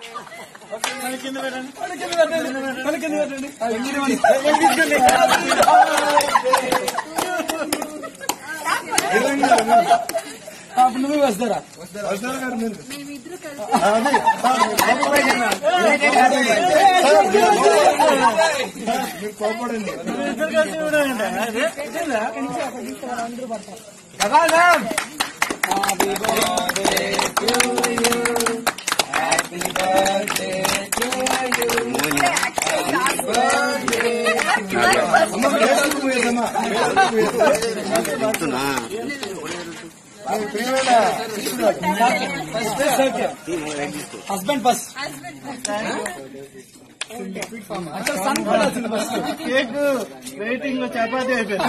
కింద పెట్టండి కింద పెట్టండి కింద పెట్టండి అప్పుడు నువ్వు వస్తారా వస్తారు గారు మీరు మేమిద్దరు కలిసి మీరు కోపడండి ఇద్దరు కలిసి చూడండి అదే ఇదేనా? అమ్మ వేసుకు పోయేదమ్మా ప్రియమైన హస్బెండ్ ఫస్ట్ అసలు సన్ కూడా వచ్చింది ఫస్ట్ కేక్ వెయిటింగ్ లో చపాతీ అయిపోయింది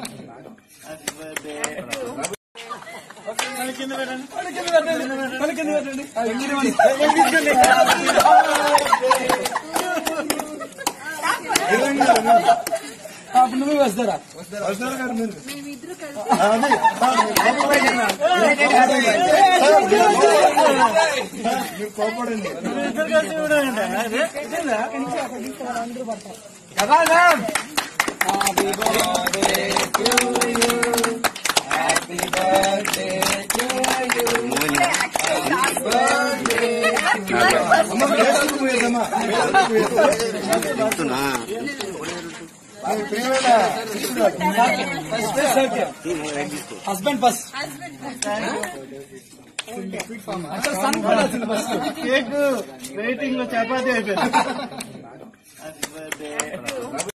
తల కింద పెట్టండి తల కింద పెట్టండి తల కింద పెట్టండి అప్పుడు నువ్వు వస్తారా వస్తారు గారు మీరు మేమిద్దరు కలిసి మీరు కోపడండి ఇద్దరు కలిసి చూడండి అదే ఇదేనా? అమ్మ వేసుకు పోయేదమ్మా ప్రియమైన హస్బెండ్ ఫస్ట్ అసలు సన్ కూడా వచ్చింది ఫస్ట్ కేక్ వెయిటింగ్ లో చపాతీ అయిపోయింది